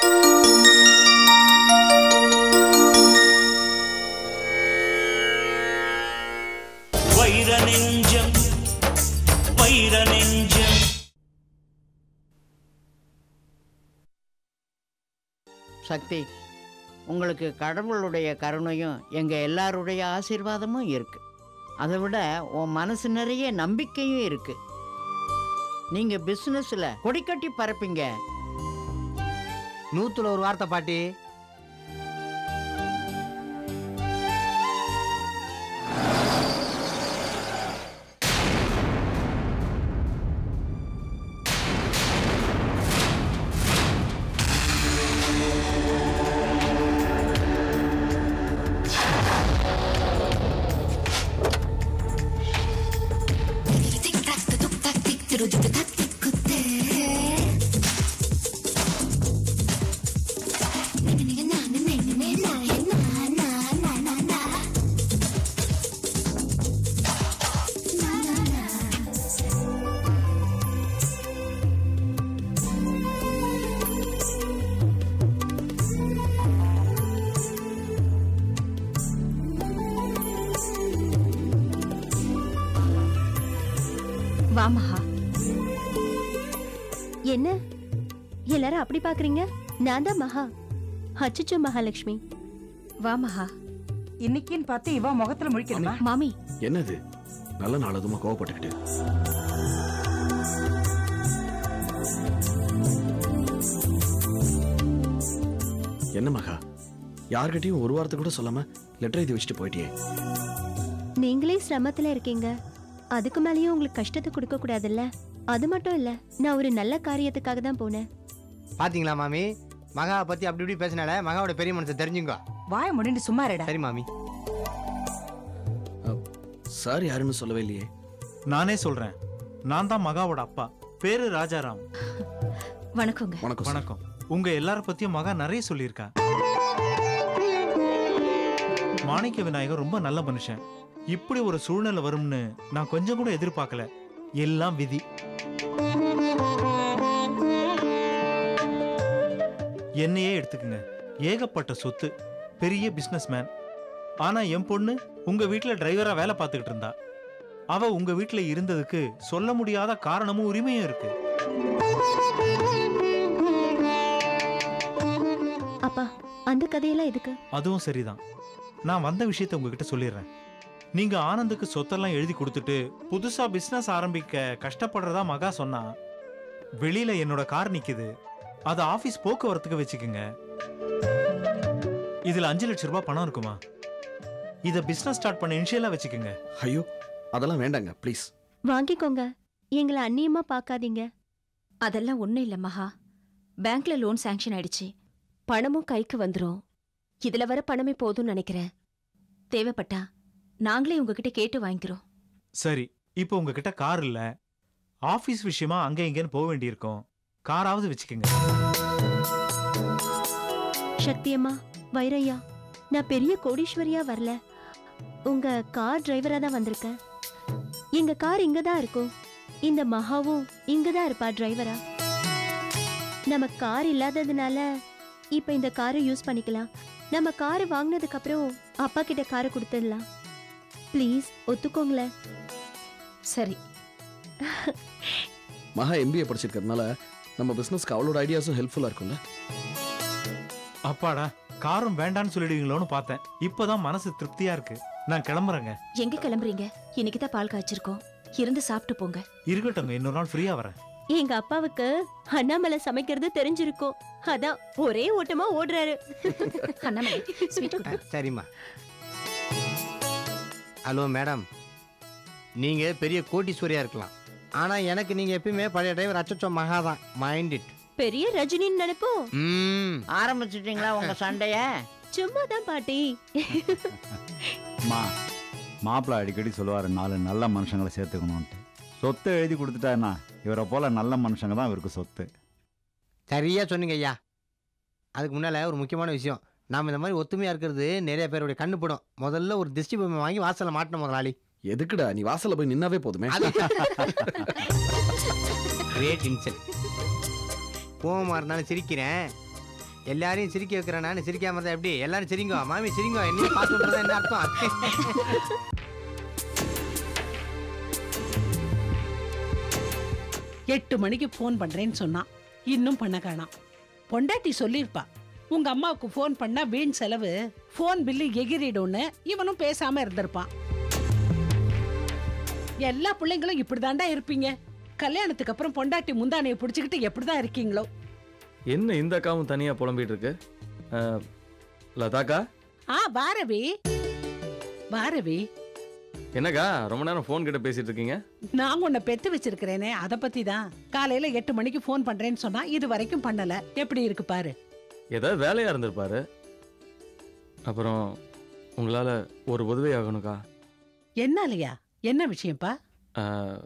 வைர நெஞ்சம் வைர நெஞ்சம் சக்தி உங்களுக்கு கடவுளுடைய கருணையும் எங்கள் எல்லாருடைய ஆசீர்வாதமும் இருக்கு அதை விட உன் மனசு நிறைய நம்பிக்கையும் இருக்கு நீங்கள் பிஸ்னஸில் கொடிக்கட்டி பறப்பீங்க நூத்துல ஒரு வார்த்தை பாட்டி வா மகா என்ன எல்லாரும் அப்படி பாக்குறீங்க நான் தான் மகா அச்சச்சோ மகாலட்சுமி வா மகா இன்னைக்குன்னு பார்த்து இவன் முகத்துல முழிக்கணுமா மாமி என்னது நல்ல நாள் அதுமா கோவப்பட்டுக்கிட்டு என்ன மகா யார்கிட்டயும் ஒரு வாரத்தை கூட சொல்லாம லெட்டர் எழுதி வச்சுட்டு போயிட்டியே நீங்களே சிரமத்துல இருக்கீங்க அதுக்கு மேலேயும் உங்களுக்கு கஷ்டத்தை கொடுக்க கூடாதுல்ல அது மட்டும் இல்ல நான் ஒரு நல்ல காரியத்துக்காக தான் போனேன் பாத்தீங்களா மாமி மகாவை பத்தி அப்படி இப்படி பேசினால மகாவோட பெரிய மனசை தெரிஞ்சுங்க வாய முடிண்டு சும்மா இருடா சரி மாமி சார் யாருன்னு சொல்லவே இல்லையே நானே சொல்றேன் நான் தான் மகாவோட அப்பா பேரு ராஜாராம் வணக்கங்க வணக்கம் சார். வணக்கம் உங்க எல்லார பத்தியும் மகா நிறைய சொல்லியிருக்கா மாணிக்க விநாயகர் ரொம்ப நல்ல மனுஷன் இப்படி ஒரு சூழ்நிலை வரும்னு நான் கொஞ்சம் கூட எதிர்பார்க்கல எல்லாம் விதி என்னையே எடுத்துக்குங்க ஏகப்பட்ட சொத்து பெரிய பிசினஸ்மேன் ஆனா என் பொண்ணு உங்க வீட்ல டிரைவரா வேலை பார்த்துக்கிட்டு இருந்தா அவ உங்க வீட்ல இருந்ததுக்கு சொல்ல முடியாத காரணமும் உரிமையும் இருக்கு அப்பா அந்த கதையெல்லாம் எதுக்கு அதுவும் சரிதான் நான் வந்த விஷயத்தை உங்ககிட்ட சொல்லிடுறேன் நீங்க ஆனந்துக்கு சொத்தெல்லாம் எழுதி கொடுத்துட்டு புதுசா பிசினஸ் ஆரம்பிக்க கஷ்டப்படுறதா மகா சொன்னா வெளியில என்னோட கார் நிக்குது அது ஆபீஸ் போக்குவரத்துக்கு வச்சுக்குங்க இதுல அஞ்சு லட்சம் ரூபாய் பணம் இருக்குமா இத பிசினஸ் ஸ்டார்ட் பண்ண இனிஷியலா வச்சுக்குங்க ஐயோ அதெல்லாம் வேண்டாங்க ப்ளீஸ் வாங்கிக்கோங்க எங்களை அந்நியமா பார்க்காதீங்க அதெல்லாம் ஒண்ணும் இல்ல மகா பேங்க்ல லோன் சாங்ஷன் ஆயிடுச்சு பணமும் கைக்கு வந்துரும் இதுல வர பணமே போதும்னு நினைக்கிறேன் தேவைப்பட்டா நாங்களே உங்ககிட்ட கேட்டு வாங்கிக்கிறோம் சரி இப்போ உங்ககிட்ட கார் இல்ல ஆபீஸ் விஷயமா அங்க இங்கன்னு போக வேண்டியிருக்கும் காராவது வச்சுக்கோங்க சக்தியம்மா வைரையா நான் பெரிய கோடீஸ்வரியா வரல உங்க கார் டிரைவரா தான் வந்திருக்கேன் எங்க கார் இங்க தான் இருக்கும் இந்த மகாவும் இங்க தான் இருப்பா டிரைவரா நம்ம கார் இல்லாததுனால இப்ப இந்த காரை யூஸ் பண்ணிக்கலாம் நம்ம கார் வாங்கினதுக்கு அப்புறம் அப்பா கிட்ட காரை கொடுத்துடலாம் ப்ளீஸ் ஒத்துக்கோங்களேன் சரி மகா எம்பிஏ படிச்சிருக்கிறதுனால நம்ம பிசினஸ்க்கு அவளோட ஐடியாஸும் ஹெல்ப்ஃபுல்லா இருக்கும்ல அப்பாடா காரும் வேண்டான்னு சொல்லிடுவீங்களோன்னு பார்த்தேன் இப்பதான் மனசு திருப்தியா இருக்கு நான் கிளம்புறேங்க எங்க கிளம்புறீங்க இன்னைக்கு தான் பால் காய்ச்சிருக்கோம் இருந்து சாப்பிட்டு போங்க இருக்கட்டுங்க இன்னொரு நாள் ஃப்ரீயா வரேன் எங்க அப்பாவுக்கு அண்ணாமலை சமைக்கிறது தெரிஞ்சிருக்கும் அதான் ஒரே ஓட்டமா ஓடுறாரு அண்ணாமலை ஸ்வீட் கொடு சரிம்மா ஹலோ மேடம் நீங்க பெரிய கோட்டீஸ்வரியா இருக்கலாம் ஆனா எனக்கு நீங்க எப்பயுமே பழைய டிரைவர் அச்சச்சோ மகா தான் மைண்ட் இட் பெரிய ரஜினின்னு நினைப்போம் ம் ஆரம்பிச்சிட்டிங்களா உங்கள் சண்டைய சும்மா தான் பாட்டி மா மாப்பிள்ளை அடிக்கடி சொல்லுவார் நாலு நல்ல மனுஷங்களை சேர்த்துக்கணும்ன்ட்டு சொத்தை எழுதி கொடுத்துட்டாருன்னா இவரை போல நல்ல மனுஷங்க தான் இவருக்கு சொத்து சரியா சொன்னீங்க ஐயா அதுக்கு முன்னால ஒரு முக்கியமான விஷயம் நாம இந்த மாதிரி ஒத்துமையா இருக்கிறது நிறைய பேருடைய கண்ணு படும் முதல்ல ஒரு திருஷ்டி பொம்மை வாங்கி வாசல்ல மாட்டணும் முதலாளி எதுக்குடா நீ வாசல்ல போய் நின்னாவே போதுமே கிரேட் இன்சல் கோவமா இருந்தாலும் சிரிக்கிறேன் எல்லாரையும் சிரிக்க வைக்கிறேன் நான் சிரிக்காம இருந்தா எப்படி எல்லாரும் சிரிங்கோ மாமி சிரிங்கோ என்ன பார்த்துன்றதா என்ன அர்த்தம் எட்டு மணிக்கு ஃபோன் பண்றேன்னு சொன்னான் இன்னும் பண்ண காணாம் பொண்டாட்டி சொல்லியிருப்பா உங்க அம்மாவுக்கு ஃபோன் பண்ணா வீண் செலவு ஃபோன் பில்லு எகிரிடும்னு இவனும் பேசாம இருந்திருப்பான் எல்லா பிள்ளைங்களும் இப்படிதாண்டா இருப்பீங்க கல்யாணத்துக்கு அப்புறம் பொண்டாட்டி முந்தானையை பிடிச்சிக்கிட்டு எப்படிதான் இருக்கீங்களோ என்ன இந்த அக்காவும் தனியா புலம்பிட்டு இருக்கு அஹ், லதாக்கா ஆ பாரவி பாரவி என்னக்கா ரொம்ப நேரம் ஃபோன் கிட்ட பேசிட்டு இருக்கீங்க நான் உன்னை பெத்து வச்சிருக்கிறேனே அதை பத்தி தான் காலையில எட்டு மணிக்கு ஃபோன் பண்றேன்னு சொன்னா இது வரைக்கும் பண்ணல எப்படி இருக்கு பாரு ஏதாவது வேலையா இருந்திருப்பாரு அப்புறம் உங்களால ஒரு உதவி ஆகணுக்கா என்னாலயா என்ன விஷயம்ப்பா அஹ்,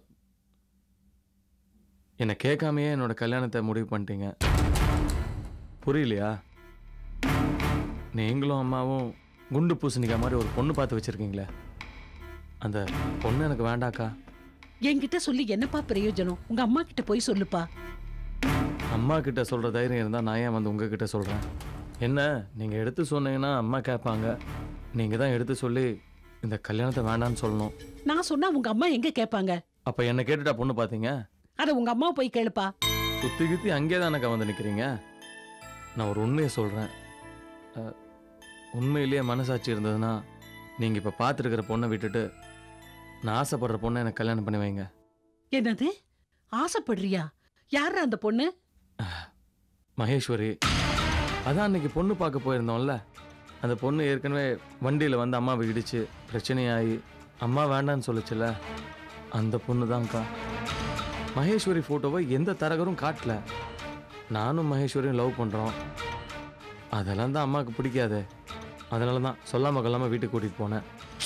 என்னை கேட்காமயே என்னோட கல்யாணத்தை முடிவு பண்ணிட்டீங்க புரியலையா நீங்களும் அம்மாவும் குண்டு பூசணிக்காய் மாதிரி ஒரு பொண்ணு பார்த்து வச்சிருக்கீங்களே அந்த பொண்ணு எனக்கு வேண்டாக்கா என்கிட்ட சொல்லி என்னப்பா பிரயோஜனம் உங்க அம்மா கிட்ட போய் சொல்லுப்பா அம்மா கிட்ட சொல்ற தைரியம் இருந்தா நான் ஏன் வந்து உங்ககிட்ட சொல்றேன் என்ன நீங்க எடுத்து சொன்னீங்கன்னா அம்மா கேட்பாங்க நீங்க தான் எடுத்து சொல்லி இந்த கல்யாணத்தை வேண்டாம்னு சொல்லணும் நான் சொன்னா உங்க அம்மா எங்க கேட்பாங்க அப்ப என்ன கேட்டுட்டா பொண்ணு பாத்தீங்க அத உங்க அம்மா போய் கேளுப்பா சுத்தி குத்தி அங்கே தானக்கா வந்து நிக்கிறீங்க நான் ஒரு உண்மையை சொல்றேன் அஹ், உண்மையிலேயே மனசாட்சி இருந்ததுன்னா நீங்க இப்ப பார்த்துருக்கிற பொண்ணை விட்டுட்டு நான் ஆசைப்படுற பொண்ணை எனக்கு கல்யாணம் பண்ணி வைங்க என்னது ஆசைப்படுறியா யாரா அந்த பொண்ணு மகேஸ்வரி அதான் அன்னைக்கு பொண்ணு பார்க்க போயிருந்தோம்ல அந்த பொண்ணு ஏற்கனவே வண்டியில் வந்து அம்மாவை இடிச்சு பிரச்சனையாகி அம்மா வேண்டான்னு சொல்லுச்சுல அந்த பொண்ணு தான்க்கா மகேஸ்வரி ஃபோட்டோவை எந்த தரகரும் காட்டல நானும் மகேஸ்வரியும் லவ் பண்ணுறோம் அதெல்லாம் தான் அம்மாவுக்கு பிடிக்காதே அதனால தான் சொல்லாம கொள்ளாமல் வீட்டுக்கு கூட்டிகிட்டு போனேன்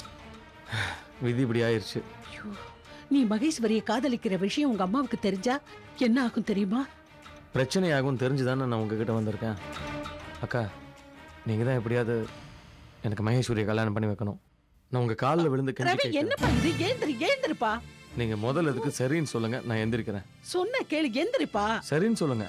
விதி இப்படி ஆயிடுச்சு ஐயோ, நீ மகேஸ்வரியை காதலிக்கிற விஷயம் உங்க அம்மாவுக்கு தெரிஞ்சா என்ன ஆகும் தெரியுமா பிரச்சனையாகும் தெரிஞ்சு தானே நான் உங்ககிட்ட வந்திருக்கேன் அக்கா நீங்கள் தான் எப்படியாவது எனக்கு மகேஸ்வரியை கல்யாணம் பண்ணி வைக்கணும் நான் உங்கள் காலில் விழுந்து கெஞ்சி ரவி கேட்கிறேன். என்னப்பா இது ஏந்திரி ஏந்திரிப்பா நீங்க முதல்ல இதுக்கு சரின்னு சொல்லுங்க நான் எந்திரிக்கிறேன் சொன்ன கேளு எந்திரிப்பா சரின்னு சொல்லுங்க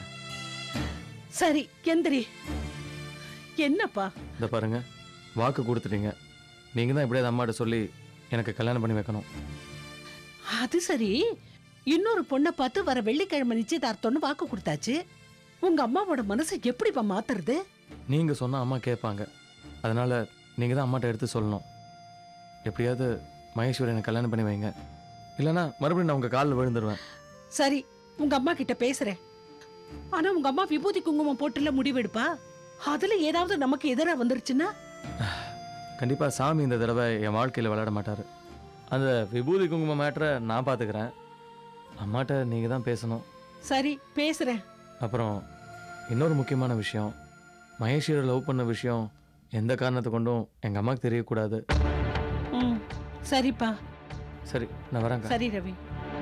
சரி எந்திரி என்னப்பா இந்த பாருங்க வாக்கு கொடுத்துட்டீங்க நீங்க தான் எப்படியாவது அம்மாட்ட சொல்லி எனக்கு கல்யாணம் பண்ணி வைக்கணும் அது சரி இன்னொரு பொண்ணை பார்த்து வர வெள்ளிக்கிழமை நிச்சயதார்த்தம்னு வாக்கு கொடுத்தாச்சு உங்க அம்மாவோட மனசை எப்படிப்பா மாத்துறது நீங்க சொன்னா அம்மா கேட்பாங்க அதனால நீங்க தான் அம்மாட்ட எடுத்து சொல்லணும் எப்படியாவது மகேஸ்வரி எனக்கு கல்யாணம் பண்ணி வைங்க இல்லைன்னா மறுபடியும் நான் உங்க காலில் விழுந்துருவேன் சரி உங்க அம்மா கிட்ட பேசுறேன் ஆனா உங்க அம்மா விபூதி குங்குமம் போட்டுல முடிவெடுப்பா அதுல ஏதாவது நமக்கு எதிரா வந்துருச்சுன்னா கண்டிப்பா சாமி இந்த தடவை என் வாழ்க்கையில விளையாட மாட்டாரு அந்த விபூதி குங்குமம் மேட்டரை நான் பாத்துக்கிறேன் அம்மாட்ட நீங்க தான் பேசணும் சரி பேசுறேன் அப்புறம் இன்னொரு முக்கியமான விஷயம் மகேஸ்வரி லவ் பண்ண விஷயம் எந்த காரணத்தை கொண்டும் எங்கள் அம்மாவுக்கு தெரியக்கூடாது ம் சரிப்பா சரி நான் வரேங்க சரி ரவி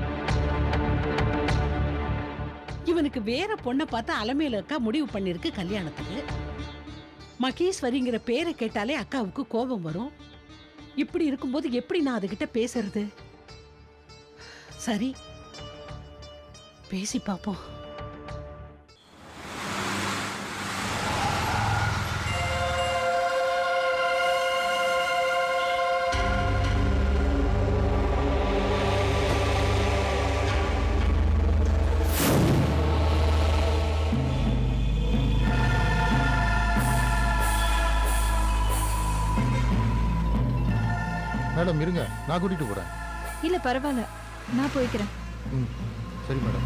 இவனுக்கு வேற பொண்ணை பார்த்து அலமையில அக்கா முடிவு பண்ணிருக்கு கல்யாணத்துக்கு மகேஸ்வரிங்கிற பேரை கேட்டாலே அக்காவுக்கு கோபம் வரும் இப்படி இருக்கும்போது எப்படி நான் அதுகிட்ட பேசுறது சரி பேசி பார்ப்போம் மேடம் இருங்க நான் கூட்டிட்டு போறேன் இல்ல பரவாயில்ல நான் போய்க்கிறேன் ம் சரி மேடம்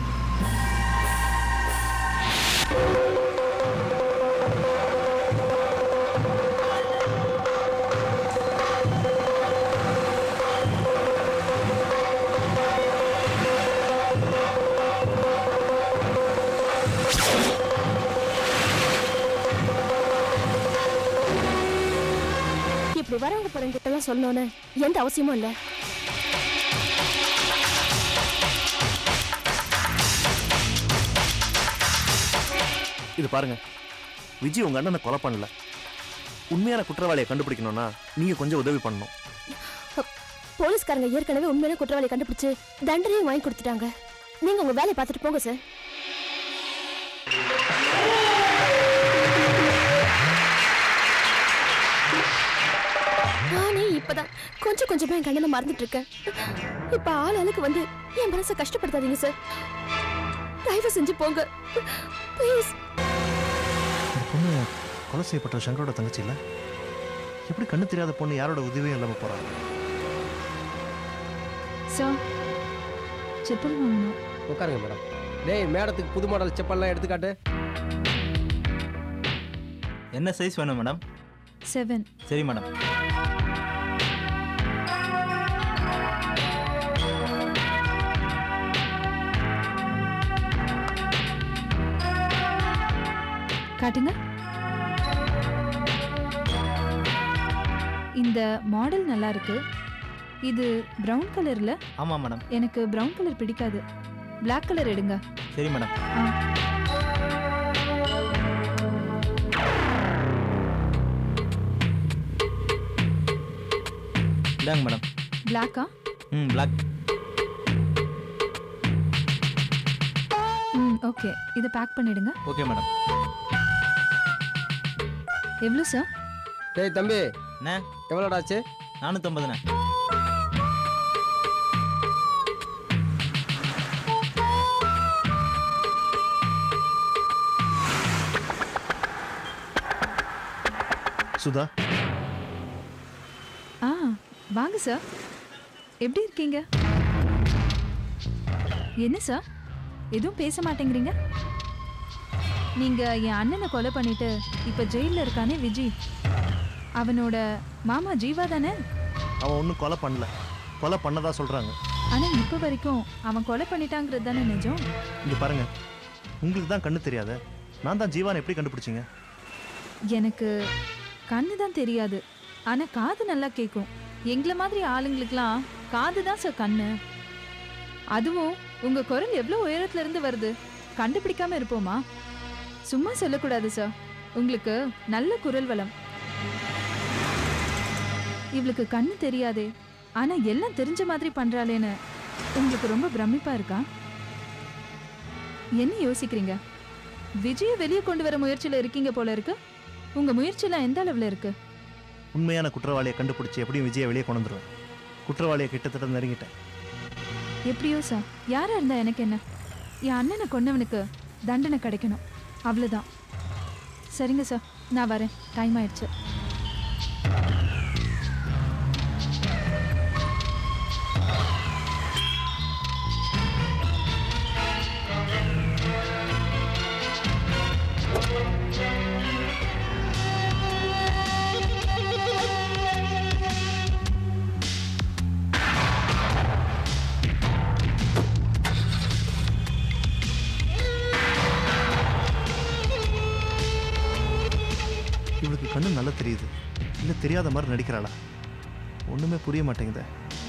இப்படி வரவங்க போறவங்க கிட்ட எல்லாம் சொல்லணும்னு எந்த அவசியமும் இல்ல இது பாருங்க விஜய் உங்க அண்ணனை கொலை பண்ணல உண்மையான குற்றவாளியை கண்டுபிடிக்கணும்னா நீங்க கொஞ்சம் உதவி பண்ணணும் போலீஸ்காரங்க ஏற்கனவே உண்மையிலே குற்றவாளியை கண்டுபிடிச்சு தண்டனையும் வாங்கி கொடுத்துட்டாங்க நீங்க உங்க வேலையை பார்த்துட்டு போங்க சார் கொஞ்சம் கொஞ்சமா என் கண்ணனை மறந்துட்டு இருக்கேன் இப்ப ஆள் ஆளுக்கு வந்து என் மனசை கஷ்டப்படுத்தாதீங்க சார் தயவு செஞ்சு போங்க ப்ளீஸ் இந்த பொண்ணு கொலை செய்யப்பட்ட சங்கரோட தங்கச்சி இல்ல எப்படி கண்ணு தெரியாத பொண்ணு யாரோட உதவியும் இல்லாம போறாங்க சார் செப்பல் வாங்கணும் உட்காருங்க மேடம் டேய் மேடத்துக்கு புது மாடல் செப்பல்லாம் எடுத்துக்காட்டு என்ன சைஸ் வேணும் மேடம் செவன் சரி மேடம் காட்டுங்க இந்த மாடல் நல்லா இருக்கு இது பிரவுன் கலர்ல ஆமாம் மேடம் எனக்கு பிரவுன் கலர் பிடிக்காது Black கலர் எடுங்க சரி மேடம் ஆ இந்தாங்க மேடம் பிளாக்கா ம் பிளாக் ம் ஓகே இதை பேக் பண்ணிடுங்க ஓகே மேடம் எவ்வளோ சார் டேய் தம்பி என்ன எவ்வளோடா ஆச்சு நானூற்றம்பதுண்ணே சுதா ஆ வாங்க சார் எப்படி இருக்கீங்க என்ன சார் எதுவும் பேச மாட்டேங்கிறீங்க நீங்க என் அண்ணனை கொலை பண்ணிட்டு இப்ப ஜெயில்ல இருக்கானே விஜய் அவனோட மாமா ஜீவா தானே அவன் ஒன்றும் கொலை பண்ணல கொலை பண்ணதா சொல்றாங்க ஆனா இப்ப வரைக்கும் அவன் கொலை பண்ணிட்டாங்கிறது தானே நிஜம் இங்க பாருங்க உங்களுக்கு தான் கண்ணு தெரியாத நான் தான் ஜீவான் எப்படி கண்டுபிடிச்சீங்க எனக்கு கண்ணு தான் தெரியாது ஆனா காது நல்லா கேட்கும் எங்களை மாதிரி ஆளுங்களுக்கெல்லாம் காது தான் சார் கண்ணு அதுவும் உங்க குரல் எவ்வளோ உயரத்துல இருந்து வருது கண்டுபிடிக்காம இருப்போமா சும்மா சொல்லக்கூடாது சார் உங்களுக்கு நல்ல குரல் வளம் இவளுக்கு கண்ணு தெரியாதே ஆனா எல்லாம் தெரிஞ்ச மாதிரி பண்றாளேன்னு உங்களுக்கு ரொம்ப பிரமிப்பா இருக்கா என்ன யோசிக்கிறீங்க விஜய வெளியே கொண்டு வர முயற்சியில இருக்கீங்க போல இருக்கு உங்க முயற்சியெல்லாம் எந்த அளவுல இருக்கு உண்மையான குற்றவாளியை கண்டுபிடிச்சி எப்படியும் விஜயை வெளியே கொண்டு வந்துருவேன் குற்றவாளியை கிட்டத்தட்ட நெருங்கிட்டேன் எப்படியோ சார் யாரா இருந்தா எனக்கு என்ன என் அண்ணனை கொன்னவனுக்கு தண்டனை கிடைக்கணும் அவ்வளவுதான் சரிங்க சார் நான் வரேன் டைம் ஆயிடுச்சு இவளுக்கு கண்ணு நல்லா தெரியுது இல்லை தெரியாத மாதிரி நடிக்கிறாளா ஒன்றுமே புரிய மாட்டேங்குதே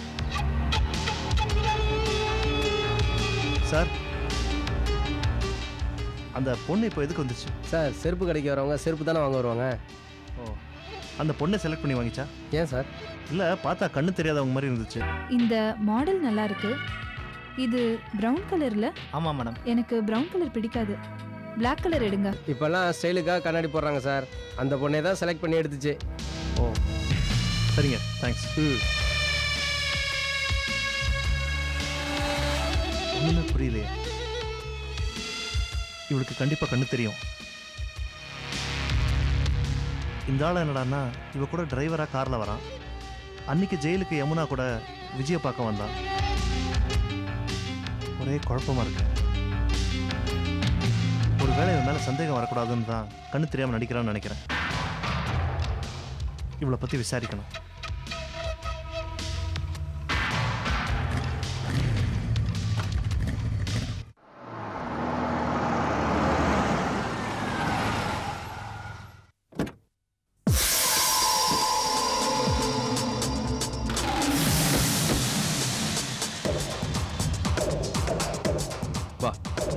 சார் அந்த பொண்ணு இப்போ எதுக்கு வந்துச்சு சார் செருப்பு கடைக்கு வரவங்க செருப்பு தானே வாங்க வருவாங்க ஓ அந்த பொண்ணை செலக்ட் பண்ணி வாங்கிச்சா ஏன் சார் இல்லை பார்த்தா கண்ணு தெரியாதவங்க மாதிரி இருந்துச்சு இந்த மாடல் நல்லா இருக்கு இது பிரவுன் கலர்ல ஆமாம் மேடம் எனக்கு பிரவுன் கலர் பிடிக்காது Black கலர் எடுங்க இப்போல்லாம் ஸ்டைலுக்காக கண்ணாடி போடுறாங்க சார் அந்த பொண்ணை தான் செலக்ட் பண்ணி எடுத்துச்சு ஓ சரிங்க தேங்க்ஸ் ம் ஒன்றுமே புரியலையே இவளுக்கு கண்டிப்பாக கண்ணு தெரியும் இந்த ஆள் என்னடான்னா இவ கூட டிரைவராக காரில் வரான் அன்னைக்கு ஜெயிலுக்கு யமுனா கூட விஜய பார்க்க வந்தான் ஒரே குழப்பமா இருக்கு ஒரு வேளை இவன் மேலே சந்தேகம் வரக்கூடாதுன்னு தான் கண்ணு தெரியாமல் நடிக்கிறான்னு நினைக்கிறேன் இவளை பற்றி விசாரிக்கணும் வா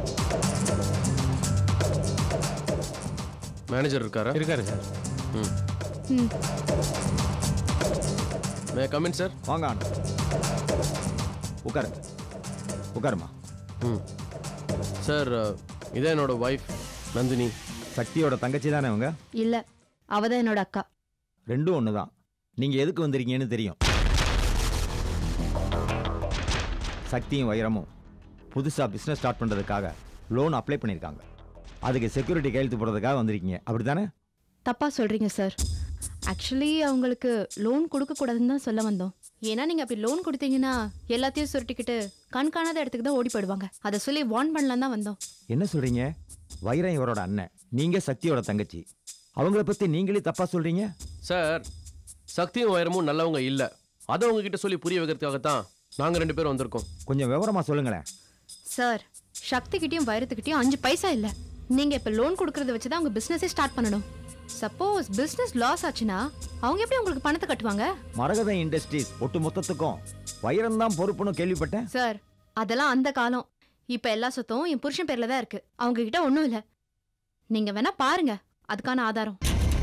மேனேஜர் இருக்காரா இருக்காரு சார் ம் ம் மே கமின் சார் வாங்க அண்ணா உட்காருங்க உட்காருமா ம் சார் இதான் என்னோட ஒய்ஃப் நந்தினி சக்தியோட தங்கச்சி தானே அவங்க இல்ல அவதான் என்னோட அக்கா ரெண்டும் ஒன்று தான் நீங்கள் எதுக்கு வந்திருக்கீங்கன்னு தெரியும் சக்தியும் வைரமும் புதுசாக பிஸ்னஸ் ஸ்டார்ட் பண்ணுறதுக்காக லோன் அப்ளை பண்ணியிருக்காங்க அதுக்கு செக்யூரிட்டி கையெழுத்து போடுறதுக்காக வந்திருக்கீங்க அப்படி தானே தப்பா சொல்றீங்க சார் ஆக்சுவலி அவங்களுக்கு லோன் கொடுக்க கூடாதுன்னு தான் சொல்ல வந்தோம் ஏன்னா நீங்க அப்படி லோன் கொடுத்தீங்கன்னா எல்லாத்தையும் சுருட்டிக்கிட்டு கண் காணாத இடத்துக்கு தான் ஓடி போயிடுவாங்க அதை சொல்லி வார்ன் பண்ணலாம் தான் வந்தோம் என்ன சொல்கிறீங்க வைரம் இவரோட அண்ணன் நீங்கள் சக்தியோட தங்கச்சி அவங்கள பற்றி நீங்களே தப்பாக சொல்கிறீங்க சார் சக்தியும் வைரமும் நல்லவங்க இல்ல அதை உங்ககிட்ட சொல்லி புரிய வைக்கிறதுக்காகத்தான் நாங்க ரெண்டு பேரும் வந்திருக்கோம் கொஞ்சம் விவரமாக சொல்லுங்களேன் சார் சக்திகிட்டயும் வைரத்துக்கிட்டயும் அஞ்சு பைசா இல்ல நீங்க இப்ப லோன் கொடுக்கறத வச்சு தான் உங்க பிசினஸே ஸ்டார்ட் பண்ணணும் சப்போஸ் பிசினஸ் லாஸ் ஆச்சுன்னா அவங்க எப்படி உங்களுக்கு பணத்தை கட்டுவாங்க மரகத இண்டஸ்ட்ரீஸ் ஒட்டு மொத்தத்துக்கும் வைரம் தான் பொறுப்புன்னு கேள்விப்பட்டேன் சார் அதெல்லாம் அந்த காலம் இப்ப எல்லா சொத்தும் என் புருஷன் பேர்ல தான் இருக்கு அவங்க கிட்ட ஒண்ணும் இல்ல நீங்க வேணா பாருங்க அதுக்கான ஆதாரம்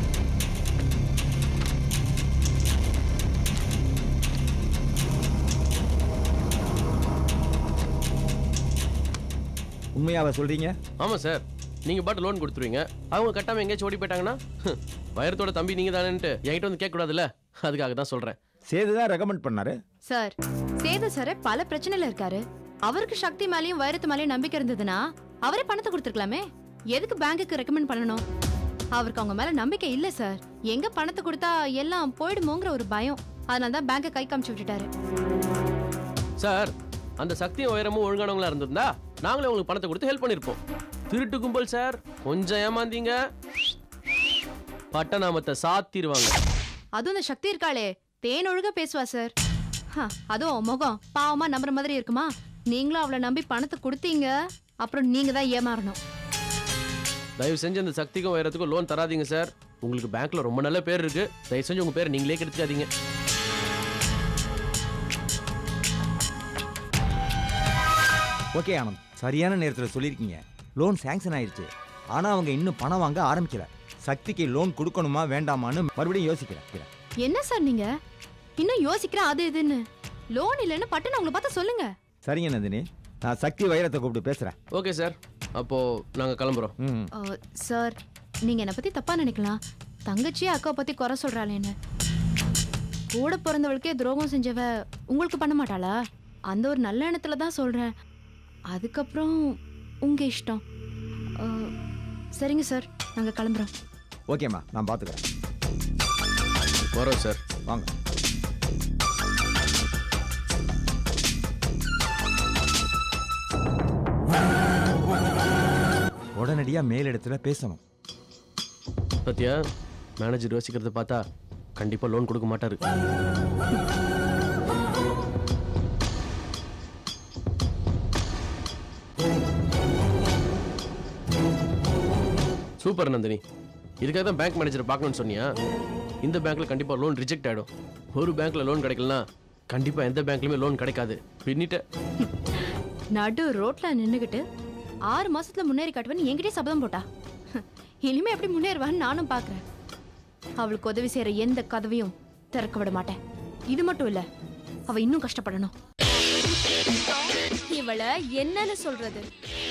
உண்மையாவ சொல்கிறீங்க ஆமா சார் நீங்க பாட்டு லோன் கொடுத்துருவீங்க அவங்க கட்டாம எங்கேயாச்சும் ஓடி போயிட்டாங்கன்னா ஹம், வைரத்தோட தம்பி நீங்க தானேன்ட்டு என்கிட்ட வந்து கேட்க கூடாதுல்ல அதுக்காக தான் சொல்றேன் சேது தான் ரெக்கமெண்ட் பண்ணாரு சார் சேது சார் பல பிரச்சனையில இருக்காரு அவருக்கு சக்தி மேலயும் வைரத்து மேலயும் நம்பிக்கை இருந்ததுன்னா அவரே பணத்தை கொடுத்துருக்கலாமே எதுக்கு பேங்குக்கு ரெக்கமெண்ட் பண்ணணும் அவருக்கு அவங்க மேல நம்பிக்கை இல்ல சார் எங்க பணத்தை கொடுத்தா எல்லாம் போயிடுமோங்கிற ஒரு பயம் அதனால தான் பேங்கை கை காமிச்சு விட்டுட்டாரு சார் அந்த சக்தியும் வைரமும் ஒழுங்கானவங்களா இருந்திருந்தா நாங்களே உங்களுக்கு பணத்தை கொடுத்து ஹெல்ப் பண்ணிருப்போம் திருட்டு கும்பல் சார் கொஞ்சம் ஏமாந்தீங்க பட்டநாமத்தை சாத்திருவாங்க அதுவும் இந்த சக்தி இருக்காளே தேன் ஒழுங்கா பேசுவா சார் ஹ, அதுவும் அவ முகம் பாவமா நம்புற மாதிரி இருக்குமா நீங்களும் அவளை நம்பி பணத்தை கொடுத்தீங்க அப்புறம் நீங்க தான் ஏமாறணும் தயவு செஞ்சு அந்த சக்திக்கும் வைரத்துக்கும் லோன் தராதீங்க சார் உங்களுக்கு பேங்க்ல ரொம்ப நல்ல பேர் இருக்கு தயவு செஞ்சு உங்க பேரை நீங்களே கெடுத்துக்காதீங்க ஓகே ஆனந்த் சரியான நேரத்தில் சொல்லியிருக்கீங்க லோன் சேங்ஷன் ஆயிருச்சு ஆனால் அவங்க இன்னும் பணம் வாங்க ஆரம்பிக்கல சக்திக்கு லோன் கொடுக்கணுமா வேண்டாமான்னு மறுபடியும் யோசிக்கிறேன் என்ன சார் நீங்க இன்னும் யோசிக்கிறேன் அது இதுன்னு லோன் இல்லைன்னு பட்டுன்னு உங்களை பார்த்தா சொல்லுங்க சரிங்க நந்தினி நான் சக்தி வைரத்தை கூப்பிட்டு பேசுகிறேன் ஓகே சார் அப்போ நாங்க கிளம்புறோம் ம் அஹ், சார் நீங்க என்னை பத்தி தப்பா நினைக்கலாம் தங்கச்சியே அக்காவை பத்தி குறை சொல்றாளேன்னு கூட பிறந்தவளுக்கே துரோகம் செஞ்சவ உங்களுக்கு பண்ண மாட்டாளா அந்த ஒரு நல்ல எண்ணத்துல தான் சொல்றேன் அதுக்கப்புறம் உங்க இஷ்டம் அஹ், சரிங்க சார் நாங்க கிளம்புறோம் ஓகேம்மா நான் பார்த்துக்கிறேன் வரோம் சார் வாங்க உடனடியாக மேலிடத்துல பேசணும் பத்தியா மேனேஜர் யோசிக்கிறத பார்த்தா கண்டிப்பா லோன் கொடுக்க மாட்டாரு சூப்பர் நந்தினி இதுக்காக தான் பேங்க் மேனேஜர் பார்க்கணும்னு சொன்னியா இந்த பேங்க்ல கண்டிப்பா லோன் ரிஜெக்ட் ஆயிடும் ஒரு பேங்க்ல லோன் கிடைக்கலனா கண்டிப்பா எந்த பேங்க்லயுமே லோன் கிடைக்காது பின்னிட்ட நடு ரோட்ல நின்னுகிட்டு ஆறு மாசத்துல முன்னேறி காட்டுவேன்னு என்கிட்டயே சபதம் போட்டா இனிமே எப்படி முன்னேறுவான்னு நானும் பாக்குறேன் அவளுக்கு உதவி செய்யற எந்த கதவையும் திறக்க விட மாட்டேன் இது மட்டும் இல்ல அவ இன்னும் கஷ்டப்படணும் இவள என்னன்னு சொல்றது